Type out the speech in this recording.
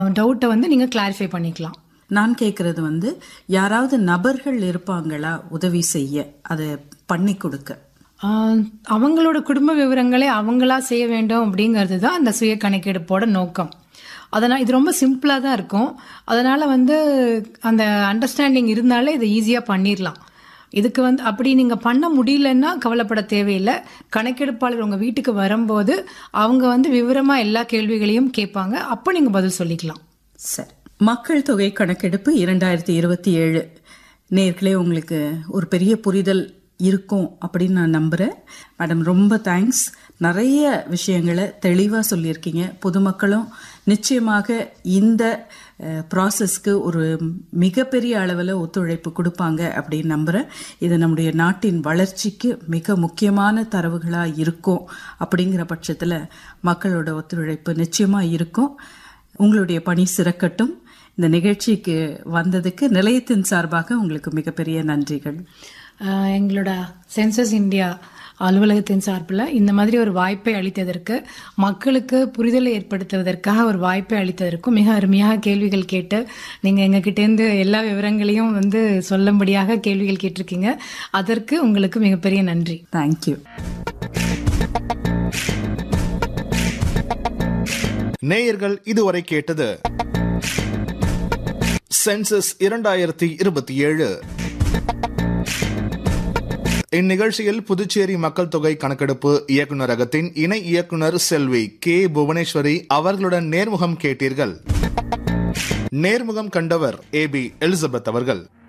டவுட்டை வந்து நீங்கள் கிளாரிஃபை பண்ணிக்கலாம் நான் கேட்கறது வந்து யாராவது நபர்கள் இருப்பாங்களா உதவி செய்ய அதை பண்ணி கொடுக்க ஆஹ் அவங்களோட குடும்ப விவரங்களை அவங்களா செய்ய வேண்டும் அப்படிங்கிறது தான் அந்த சுய கணக்கெடுப்போட நோக்கம் அதனால் இது ரொம்ப சிம்பிளாக தான் இருக்கும் அதனால் வந்து அந்த அண்டர்ஸ்டாண்டிங் இருந்தாலே இதை ஈஸியாக பண்ணிடலாம் இதுக்கு வந்து அப்படி நீங்கள் பண்ண முடியலன்னா கவலைப்பட தேவையில்லை கணக்கெடுப்பாளர் உங்கள் வீட்டுக்கு வரும்போது அவங்க வந்து விவரமாக எல்லா கேள்விகளையும் கேட்பாங்க அப்போ நீங்கள் பதில் சொல்லிக்கலாம் சரி மக்கள் தொகை கணக்கெடுப்பு இரண்டாயிரத்தி இருபத்தி ஏழு நேர்களே உங்களுக்கு ஒரு பெரிய புரிதல் இருக்கும் அப்படின்னு நான் நம்புகிறேன் மேடம் ரொம்ப தேங்க்ஸ் நிறைய விஷயங்களை தெளிவாக சொல்லியிருக்கீங்க பொதுமக்களும் நிச்சயமாக இந்த ப்ராசஸ்க்கு ஒரு மிகப்பெரிய அளவில் ஒத்துழைப்பு கொடுப்பாங்க அப்படின்னு நம்புகிறேன் இது நம்முடைய நாட்டின் வளர்ச்சிக்கு மிக முக்கியமான தரவுகளாக இருக்கும் அப்படிங்கிற பட்சத்தில் மக்களோட ஒத்துழைப்பு நிச்சயமாக இருக்கும் உங்களுடைய பணி சிறக்கட்டும் இந்த நிகழ்ச்சிக்கு வந்ததுக்கு நிலையத்தின் சார்பாக உங்களுக்கு மிகப்பெரிய நன்றிகள் ஆஹ் எங்களோட சென்சஸ் இந்தியா அலுவலகத்தின் சார்பில் இந்த மாதிரி ஒரு வாய்ப்பை அளித்ததற்கு மக்களுக்கு புரிதலை ஏற்படுத்துவதற்காக ஒரு வாய்ப்பை அளித்ததற்கும் மிக அருமையாக கேள்விகள் கேட்டு நீங்கள் எங்ககிட்டேருந்து எல்லா விவரங்களையும் வந்து சொல்லும்படியாக கேள்விகள் கேட்டிருக்கீங்க அதற்கு உங்களுக்கு மிகப்பெரிய நன்றி தேங்க்யூ நேயர்கள் இதுவரை கேட்டது சென்சஸ் இரண்டாயிரத்தி இருபத்தி ஏழு இந்நிகழ்ச்சியில் புதுச்சேரி மக்கள் தொகை கணக்கெடுப்பு இயக்குநரகத்தின் இணை இயக்குனர் செல்வி கே புவனேஸ்வரி அவர்களுடன் நேர்முகம் கேட்டீர்கள் நேர்முகம் கண்டவர் ஏ பி எலிசபெத் அவர்கள்